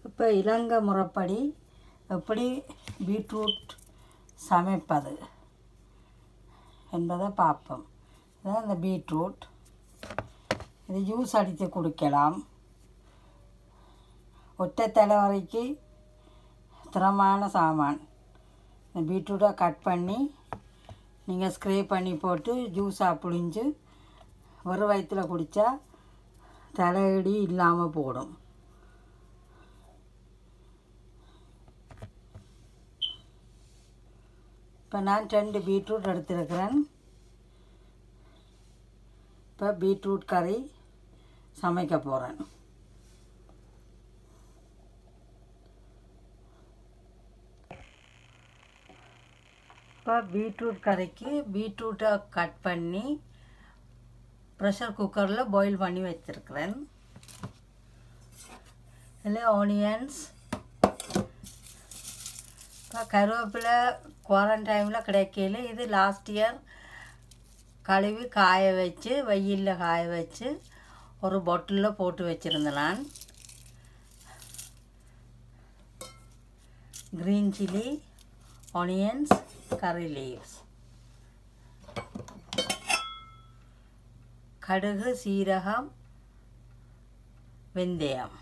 இப்போ இலங்கை முறைப்படி எப்படி பீட்ரூட் சமைப்பது என்பதை பார்ப்போம் இதான் இந்த பீட்ரூட் இது ஜூஸ் அடித்து குடிக்கலாம் ஒற்றை தலைவரைக்கு திறமான சாமான் இந்த பீட்ரூட்டை கட் பண்ணி நீங்கள் ஸ்க்ரே பண்ணி போட்டு ஜூஸாக புழிஞ்சு ஒரு வயிற்றில் குடித்தா தலையடி இல்லாமல் போடும் இப்போ நான் ரெண்டு பீட்ரூட் எடுத்திருக்கிறேன் இப்போ பீட்ரூட் கறி சமைக்க போகிறேன் இப்போ பீட்ரூட் கறிக்கு பீட்ரூட்டை கட் பண்ணி ப்ரெஷர் குக்கரில் பாயில் பண்ணி வச்சுருக்கிறேன் இதில் ஆனியன்ஸ் இப்போ கருவேப்பிலை குவாரண்டைமில் கிடைக்கல இது லாஸ்ட் இயர் கழுவி காய வச்சு வெயிலில் காய வச்சு ஒரு பொட்டிலில் போட்டு வச்சுருந்தேன் நான் green chilli onions curry leaves கடுகு சீரகம் வெந்தயம்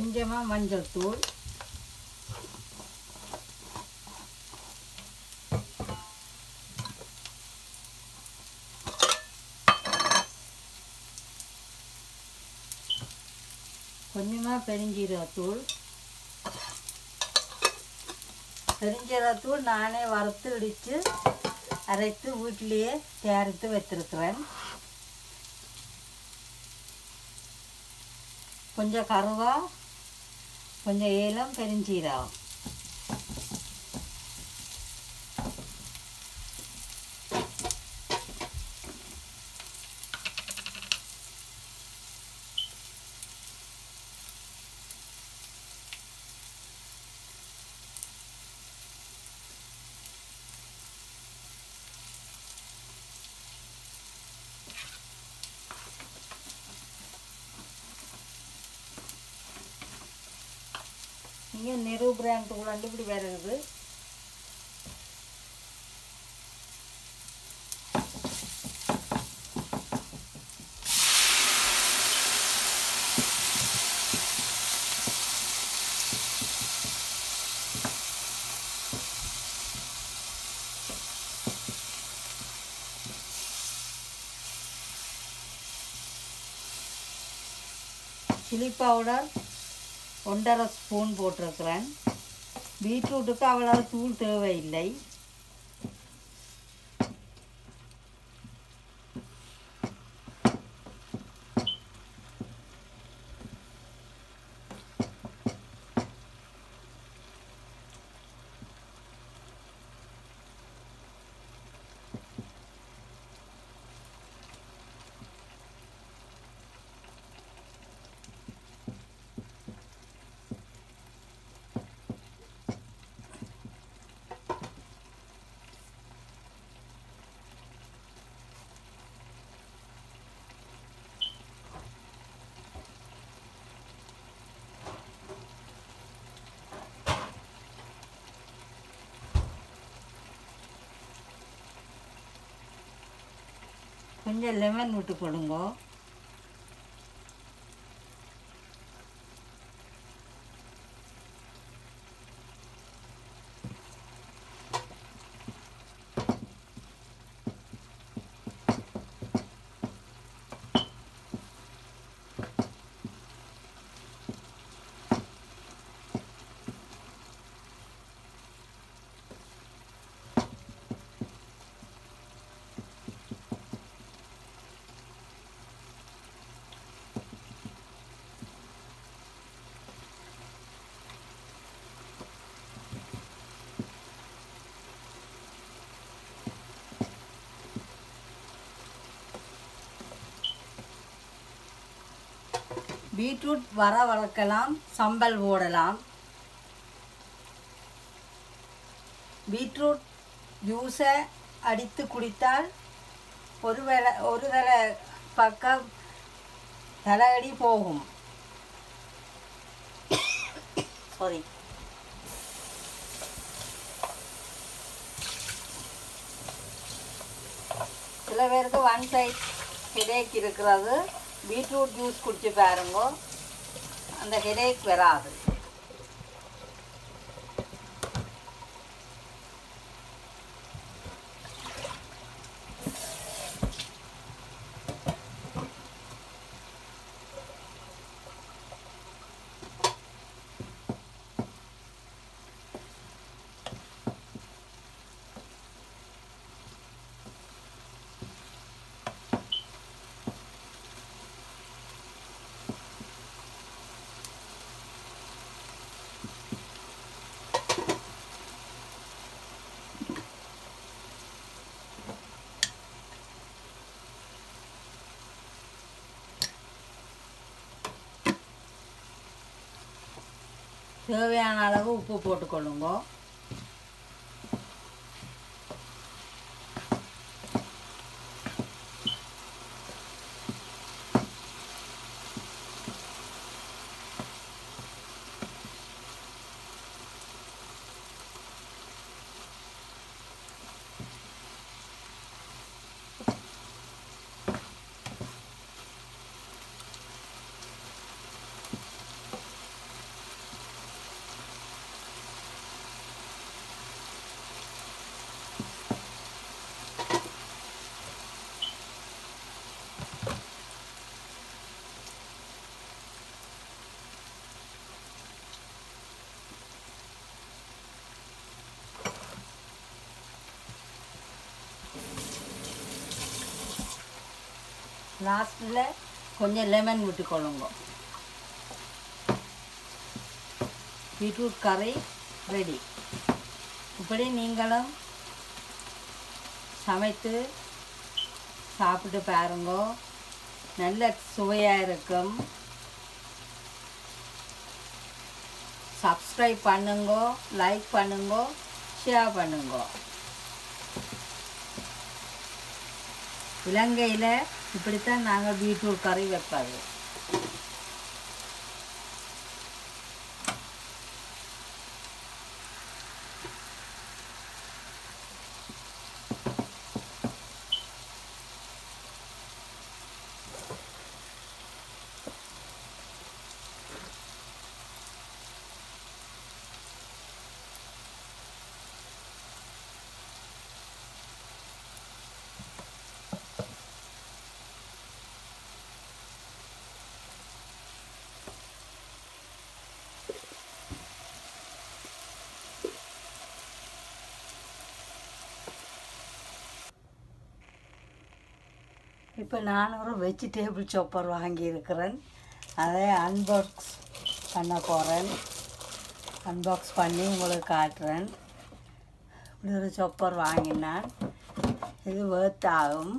கொஞ்சமாக மஞ்சள் தூள் கொஞ்சமாக பெருஞ்சீரகத்தூள் பெருஞ்சீரகத்தூள் நானே வறுத்து இடித்து அரைத்து வீட்டிலேயே தயாரித்து வைத்திருக்கிறேன் கொஞ்சம் கருவா கொஞ்சம் ஏலம் பெருஞ்சீரகம் இங்கே நெரு பிராண்ட் உள்ள இப்படி வருது சில்லி பவுடர் ஒன்றரை ஸ்பூன் போட்டிருக்கிறேன் பீட்ரூட்டுக்கு அவ்வளவு தூள் தேவையில்லை கொஞ்சம் லெமன் விட்டு கொடுங்க பீட்ரூட் வர வளர்க்கலாம் சம்பல் போடலாம் பீட்ரூட் ஜூஸை அடித்து குடித்தால் ஒரு வேளை ஒரு தலை பக்கம் தலையடி போகும் சாரி சில பேருக்கு ஒன் சைட் ஹெடேக் இருக்கிறது பீட்ரூட் ஜூஸ் குடிச்சு பாருங்க அந்த ஹெடேக் வராது தேவையான அளவு உப்பு போட்டுக்கொள்ளுங்க லாஸ்ட்டில் கொஞ்சம் லெமன் விட்டுக்கொள்ளுங்க பீட்ரூட் கறி ரெடி இப்படி நீங்களும் சமைத்து சாப்பிட்டு பாருங்க நல்ல சுவையாக இருக்கும் சப்ஸ்கிரைப் பண்ணுங்க லைக் பண்ணுங்க ஷேர் பண்ணுங்க இலங்கையில் இப்படித்தான் நாங்கள் பீட்ரூட் கறி வைப்பது இப்போ நான் ஒரு வெஜிடேபிள் சாப்பர் வாங்கியிருக்கிறேன் அதை அன்பாக்ஸ் பண்ண போகிறேன் அன்பாக்ஸ் பண்ணி உங்களுக்கு காட்டுறேன் இப்படி ஒரு சாப்பர் வாங்கினான் இது வேர்த் ஆகும்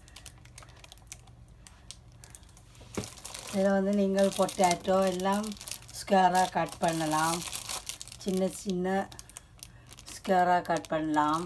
இதில் வந்து நீங்கள் பொட்டேட்டோ எல்லாம் ஸ்கொயராக கட் பண்ணலாம் சின்ன சின்ன ஸ்கொயராக கட் பண்ணலாம்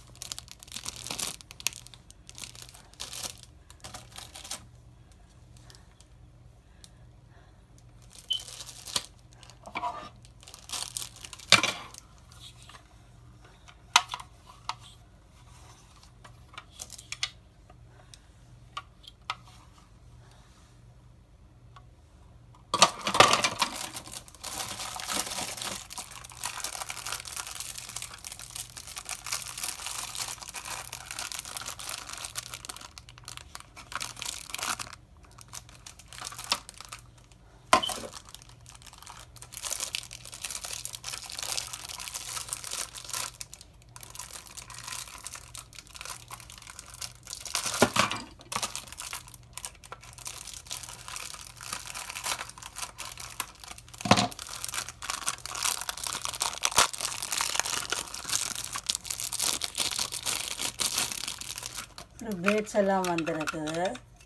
ஒரு பிளேட்ஸ் எல்லாம் வந்திருக்குது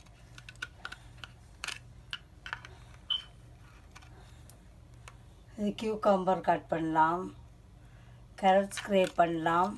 இது கியூகம்பர் கட் பண்ணலாம் கேரட் ஸ்க்ரேப் பண்ணலாம்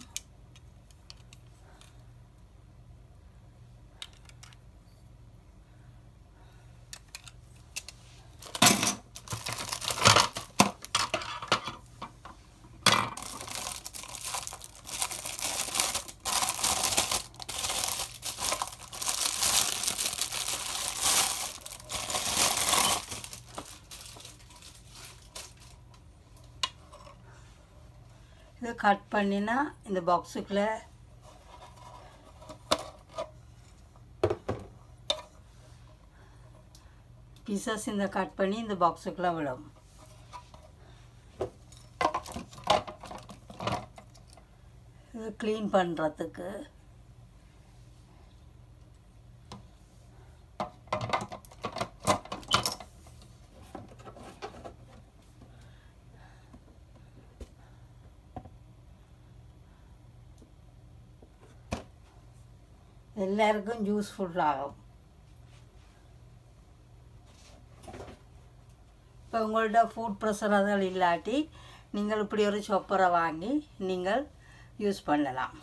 இது கட் பண்ணினா இந்த பாக்ஸுக்குள்ளே பீசஸ் இந்த கட் பண்ணி இந்த பாக்ஸுக்குள்ளே விடும் இது க்ளீன் பண்ணுறதுக்கு எல்லாருக்கும் யூஸ்ஃபுல் ஆகும் இப்போ உங்கள்ட்ட ஃபுட் ப்ரெஷர் அதெல்லாம் இல்லாட்டி நீங்கள் இப்படி ஒரு சொப்பரை வாங்கி நீங்கள் யூஸ் பண்ணலாம்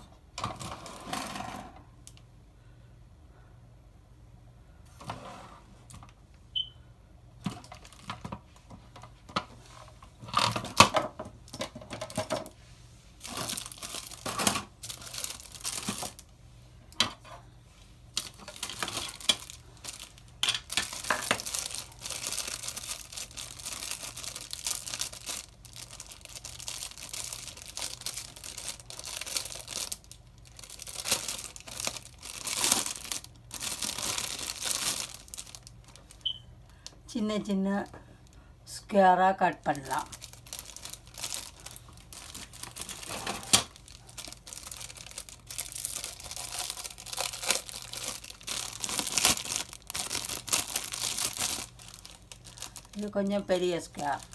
சின்ன சின்ன ஸ்கொயராக கட் பண்ணலாம் இது கொஞ்சம் பெரிய ஸ்கொயர்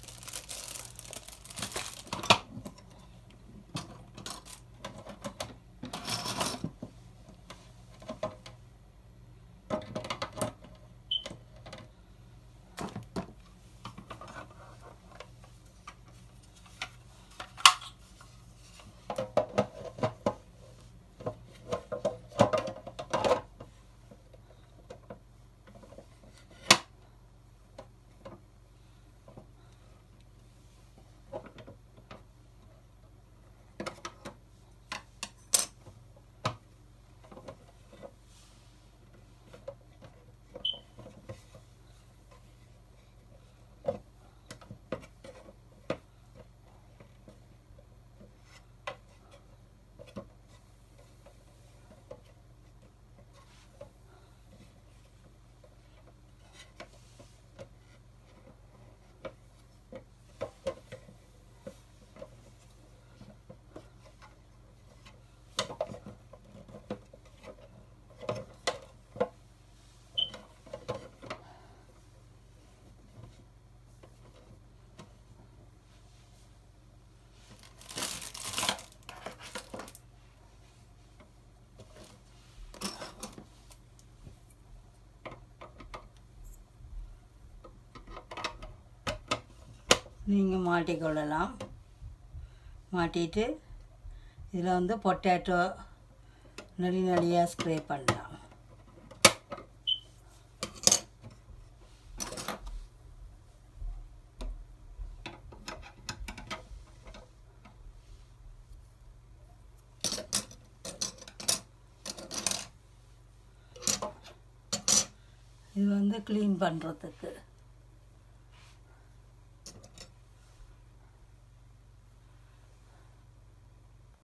நீங்கள் மாட்டிக்கொள்ளலாம் மாட்டிட்டு இதில் வந்து பொட்டேட்டோ நெளி நெளியாக ஸ்ப்ரே பண்ணலாம் இது வந்து க்ளீன் பண்ணுறதுக்கு